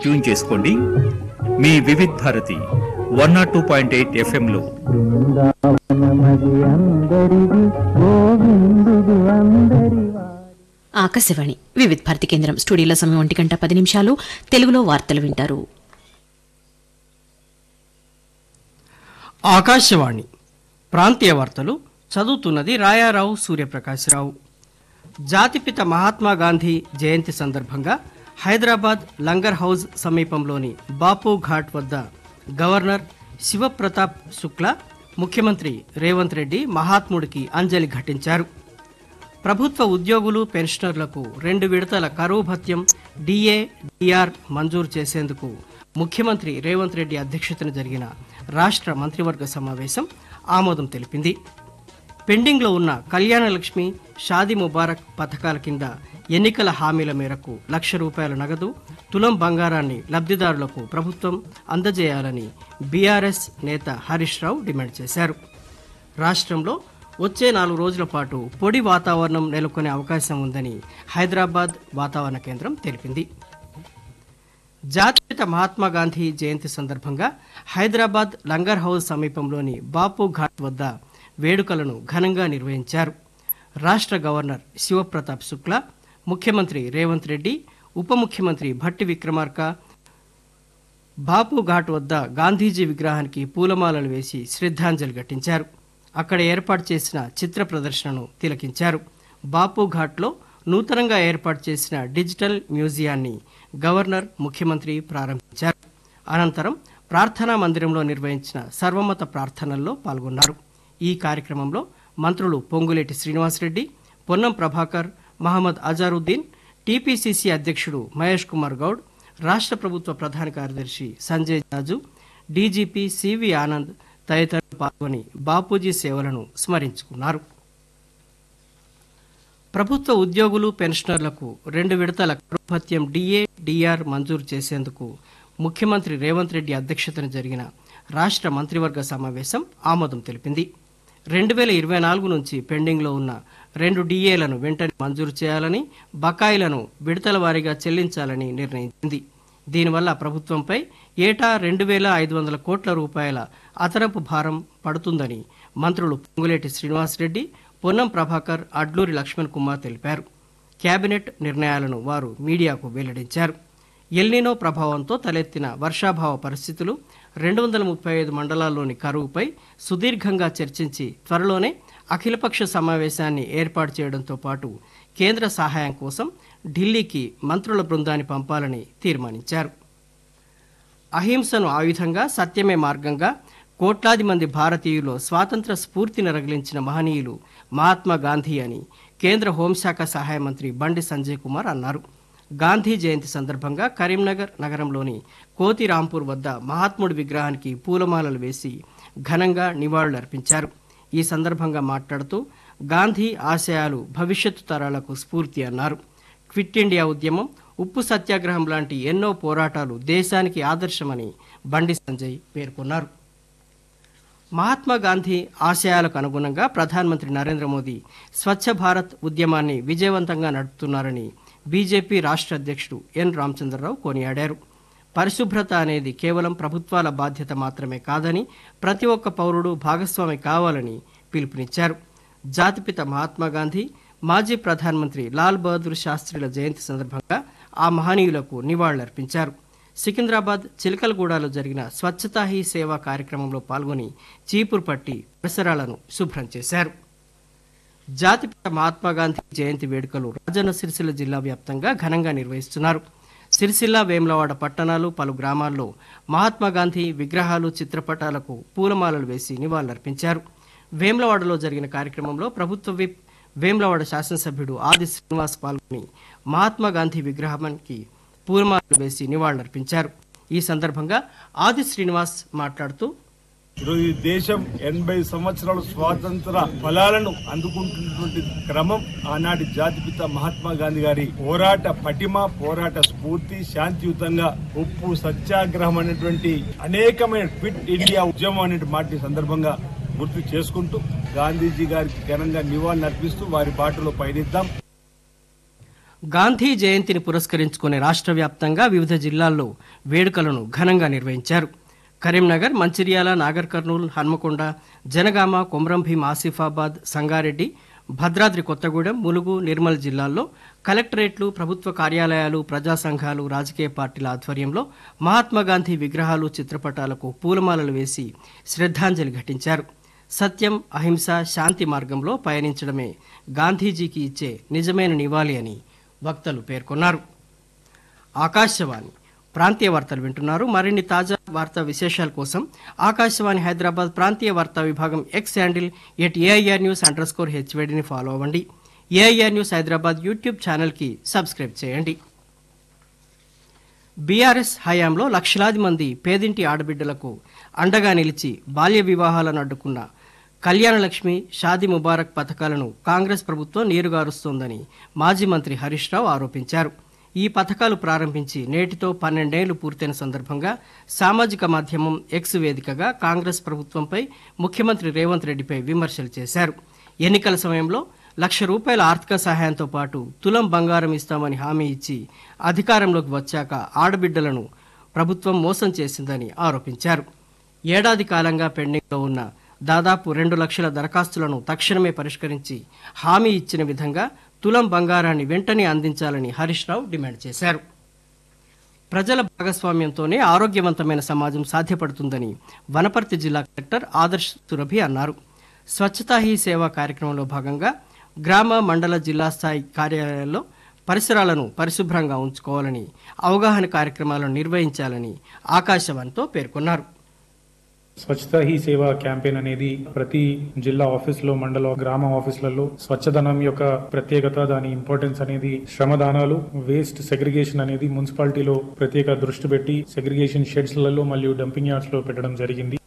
tune చేసుకోండి మీ Vividh Bharati one naught two point eight ఎఫ్ఎంలో బృందావనమది అందరిది గోవిందుడు అందరివా ఆకాశవాణి వివిధ్ భారతి కేంద్రం స్టూడియోలో సమయం ఒంటి గంట పది నిమిషాలు తెలుగులో వార్తలు వింటారు ఆకాశవాణి ప్రాంతీయ వార్తలు చదువుతున్నది రాయారావు సూర్యప్రకాశ్రావు జాతిపిత మహాత్మా గాంధీ జయంతి సందర్భంగా హైదరాబాద్ లంగర్ హౌజ్ సమీపంలోని బాపు ఘాట్ వద్ద గవర్నర్ శివప్రతాప్ శుక్లా ముఖ్యమంత్రి రేవంత్ రెడ్డి మహాత్ముడికి అంజలి ఘటించారు ప్రభుత్వ ఉద్యోగులు పెన్షనర్లకు రెండు విడతల కరువు భత్యం డిఏ డిఆర్ మంజూరు చేసేందుకు ముఖ్యమంత్రి రేవంత్ రెడ్డి అధ్యక్షతన జరిగిన రాష్ట్ర మంత్రివర్గ సమావేశం ఆమోదం తెలిపింది పెండింగ్లో ఉన్న కళ్యాణ లక్ష్మి షాదీ ముబారక్ పథకాల కింద ఎన్నికల హామీల మేరకు లక్ష రూపాయల నగదు తులం బంగారాన్ని లబ్ధిదారులకు ప్రభుత్వం అందజేయాలని బీఆర్ఎస్ నేత హరీష్ రావు డిమాండ్ చేశారు రాష్ట్రంలో వచ్చే నాలుగు రోజుల పాటు పొడి వాతావరణం నెలకొనే అవకాశం ఉందని హైదరాబాద్ వాతావరణ కేంద్రం తెలిపింది జాతిపిత మహాత్మా గాంధీ జయంతి సందర్భంగా హైదరాబాద్ లంగర్ హౌస్ సమీపంలోని బాపు ఘాట్ వద్ద వేడుకలను ఘనంగా నిర్వహించారు రాష్ట్ర గవర్నర్ శివప్రతాప్ శుక్లా ముఖ్యమంత్రి రేవంత్ రెడ్డి ఉప ముఖ్యమంత్రి భట్టి విక్రమార్క బాపు ఘాట్ వద్ద గాంధీజీ విగ్రహానికి పూలమాలలు వేసి శ్రద్ధాంజలి ఘటించారు అక్కడ ఏర్పాటు చేసిన చిత్ర ప్రదర్శనను తిలకించారు బాపు ఘాట్లో నూతనంగా ఏర్పాటు చేసిన డిజిటల్ మ్యూజియాన్ని గవర్నర్ ముఖ్యమంత్రి ప్రారంభించారు అనంతరం ప్రార్థనా మందిరంలో నిర్వహించిన సర్వమత ప్రార్థనల్లో పాల్గొన్నారు ఈ కార్యక్రమంలో మంత్రులు పొంగులేటి శ్రీనివాసరెడ్డి పొన్నం ప్రభాకర్ మహమ్మద్ అజారుద్దీన్ టీపీసీసీ అధ్యక్షుడు మహేష్ కుమార్ గౌడ్ రాష్ట్ర ప్రభుత్వ ప్రధాన కార్యదర్శి సంజయ్ జాజు డీజీపీ సివి ఆనంద్ తదితరులు పాల్గొని బాపూజీ సేవలను స్మరించుకున్నారు ప్రభుత్వ ఉద్యోగులు పెన్షనర్లకు రెండు విడతల భత్యం డిఏ డిఆర్ మంజూరు చేసేందుకు ముఖ్యమంత్రి రేవంత్ రెడ్డి అధ్యక్షతన జరిగిన రాష్ట్ర మంత్రివర్గ సమావేశం ఆమోదం తెలిపింది రెండు వేల ఇరవై నాలుగు నుంచి పెండింగ్లో ఉన్న రెండు డిఏలను వెంటనే మంజూరు చేయాలని బకాయిలను విడతల వారీగా చెల్లించాలని నిర్ణయించింది దీనివల్ల ప్రభుత్వంపై ఏటా రెండు వేల ఐదు వందల కోట్ల రూపాయల అదనపు భారం పడుతుందని మంత్రులు పొంగులేటి శ్రీనివాసరెడ్డి పొన్నం ప్రభాకర్ అడ్లూరి లక్ష్మణ్ కుమార్ తెలిపారు కేబినెట్ నిర్ణయాలను వారు మీడియాకు వెల్లడించారు ఎల్నినో ప్రభావంతో తలెత్తిన వర్షాభావ పరిస్థితులు రెండు వందల ముప్పై ఐదు మండలాల్లోని కరువుపై సుదీర్ఘంగా చర్చించి త్వరలోనే అఖిలపక్ష సమావేశాన్ని ఏర్పాటు చేయడంతో పాటు కేంద్ర సహాయం కోసం ఢిల్లీకి మంత్రుల బృందాన్ని పంపాలని తీర్మానించారు అహింసను ఆయుధంగా సత్యమే మార్గంగా కోట్లాది మంది భారతీయులు స్వాతంత్ర స్ఫూర్తిని రగిలించిన మహనీయులు మహాత్మా గాంధీ అని కేంద్ర హోంశాఖ సహాయ మంత్రి బండి సంజయ్ కుమార్ అన్నారు గాంధీ జయంతి సందర్భంగా కరీంనగర్ నగరంలోని కోతి రాంపూర్ వద్ద మహాత్ముడి విగ్రహానికి పూలమాలలు వేసి ఘనంగా నివాళులర్పించారు ఈ సందర్భంగా మాట్లాడుతూ గాంధీ ఆశయాలు భవిష్యత్తు తరాలకు స్ఫూర్తి అన్నారు క్విట్ ఇండియా ఉద్యమం ఉప్పు సత్యాగ్రహం లాంటి ఎన్నో పోరాటాలు దేశానికి ఆదర్శమని బండి సంజయ్ పేర్కొన్నారు మహాత్మా గాంధీ ఆశయాలకు అనుగుణంగా ప్రధానమంత్రి నరేంద్ర మోదీ స్వచ్ఛ భారత్ ఉద్యమాన్ని విజయవంతంగా నడుపుతున్నారని బీజేపీ రాష్ట్ర అధ్యక్షుడు ఎన్ రామచంద్రరావు కొనియాడారు పరిశుభ్రత అనేది కేవలం ప్రభుత్వాల బాధ్యత మాత్రమే కాదని ప్రతి ఒక్క పౌరుడు భాగస్వామి కావాలని పిలుపునిచ్చారు జాతిపిత మహాత్మా గాంధీ మాజీ ప్రధానమంత్రి లాల్ బహదూర్ శాస్త్రిల జయంతి సందర్భంగా ఆ మహనీయులకు నివాళులర్పించారు సికింద్రాబాద్ చిలకలగూడలో జరిగిన స్వచ్ఛతా హీ సేవా కార్యక్రమంలో పాల్గొని చీపురు పట్టి పరిసరాలను శుభ్రం చేశారు జాతిపిత మహాత్మా గాంధీ జయంతి వేడుకలు రాజన్న సిరిసిల్ల జిల్లా వ్యాప్తంగా ఘనంగా నిర్వహిస్తున్నారు సిరిసిల్ల వేములవాడ పట్టణాలు పలు గ్రామాల్లో మహాత్మా గాంధీ విగ్రహాలు చిత్రపటాలకు పూలమాలలు వేసి నివాళులర్పించారు వేములవాడలో జరిగిన కార్యక్రమంలో ప్రభుత్వ విప్ వేములవాడ శాసనసభ్యుడు ఆది శ్రీనివాస్ పాల్గొని మహాత్మా గాంధీ విగ్రహానికి పూలమాలలు వేసి నివాళులర్పించారు ఈ సందర్భంగా ఆది శ్రీనివాస్ మాట్లాడుతూ ఈరోజు ఈ దేశం ఎనభై సంవత్సరాల స్వాతంత్ర ఫలాలను అందుకుంటున్నటువంటి క్రమం ఆనాటి జాతిపిత మహాత్మా గాంధీ గారి పోరాట పటిమ పోరాట స్ఫూర్తి శాంతియుతంగా ఉప్పు సత్యాగ్రహం అనేటువంటి అనేకమైన క్విట్ ఇండియా ఉద్యమం అనే మాట ఈ సందర్భంగా గుర్తు చేసుకుంటూ గాంధీజీ గారికి ఘనంగా నివాళులు అర్పిస్తూ వారి బాటలో పయనిద్దాం గాంధీ జయంతిని పురస్కరించుకుని రాష్ట్ర వ్యాప్తంగా వివిధ జిల్లాల్లో వేడుకలను ఘనంగా నిర్వహించారు కరీంనగర్ మంచిర్యాల నాగర్ కర్నూల్ హన్మకొండ జనగామ కొమరంభీం ఆసిఫాబాద్ సంగారెడ్డి భద్రాద్రి కొత్తగూడెం ములుగు నిర్మల్ జిల్లాల్లో కలెక్టరేట్లు ప్రభుత్వ కార్యాలయాలు ప్రజా సంఘాలు రాజకీయ పార్టీల ఆధ్వర్యంలో మహాత్మాగాంధీ విగ్రహాలు చిత్రపటాలకు పూలమాలలు వేసి శ్రద్ధాంజలి ఘటించారు సత్యం అహింస శాంతి మార్గంలో పయనించడమే గాంధీజీకి ఇచ్చే నిజమైన నివాళి అని వక్తలు పేర్కొన్నారు ఆకాశవాణి ప్రాంతీయ వార్తలు వింటున్నారు మరిన్ని తాజా వార్తా విశేషాల కోసం ఆకాశవాణి హైదరాబాద్ ప్రాంతీయ వార్తా విభాగం X handle at AIR news underscore హెచ్వేడిని ఫాలో అవ్వండి ఏఐఆర్ న్యూస్ హైదరాబాద్ యూట్యూబ్ ఛానల్కి సబ్స్క్రైబ్ చేయండి బీఆర్ఎస్ హయాంలో లక్షలాది మంది పేదింటి ఆడబిడ్డలకు అండగా నిలిచి బాల్య వివాహాలను అడ్డుకున్న కళ్యాణలక్ష్మి షాదీ ముబారక్ పథకాలను కాంగ్రెస్ ప్రభుత్వం నీరుగారుస్తోందని మాజీ మంత్రి హరీష్ రావు ఆరోపించారు ఈ పథకాలు ప్రారంభించి నేటితో పన్నెండేళ్లు పూర్తయిన సందర్భంగా సామాజిక మాధ్యమం ఎక్స్ వేదికగా కాంగ్రెస్ ప్రభుత్వంపై ముఖ్యమంత్రి రేవంత్ రెడ్డిపై విమర్శలు చేశారు ఎన్నికల సమయంలో లక్ష రూపాయల ఆర్థిక సహాయంతో పాటు తులం బంగారం ఇస్తామని హామీ ఇచ్చి అధికారంలోకి వచ్చాక ఆడబిడ్డలను ప్రభుత్వం మోసం చేసిందని ఆరోపించారు ఏడాది కాలంగా పెండింగ్లో ఉన్న దాదాపు రెండు లక్షల దరఖాస్తులను తక్షణమే పరిష్కరించి హామీ ఇచ్చిన విధంగా తులం బంగారాన్ని వెంటనే అందించాలని హరీష్ రావు డిమాండ్ చేశారు ప్రజల భాగస్వామ్యంతోనే ఆరోగ్యవంతమైన సమాజం సాధ్యపడుతుందని వనపర్తి జిల్లా కలెక్టర్ ఆదర్శ్ సురభి అన్నారు స్వచ్ఛతా హీ సేవ కార్యక్రమంలో భాగంగా గ్రామ మండల జిల్లా స్థాయి కార్యాలయాల్లో పరిసరాలను పరిశుభ్రంగా ఉంచుకోవాలని అవగాహన కార్యక్రమాలను నిర్వహించాలని ఆకాశవాణితో పేర్కొన్నారు స్వచ్ఛత హీ సేవ క్యాంపెయిన్ అనేది ప్రతి జిల్లా ఆఫీస్ లో మండల గ్రామ ఆఫీసులలో స్వచ్ఛదనం యొక్క ప్రత్యేకత దాని ఇంపార్టెన్స్ అనేది శ్రమదానాలు వేస్ట్ సెగ్రిగేషన్ అనేది మున్సిపాలిటీలో ప్రత్యేక దృష్టి పెట్టి సెగ్రిగేషన్ షెడ్స్ లలో మరియు డంపింగ్ యార్డ్స్ లో పెట్టడం జరిగింది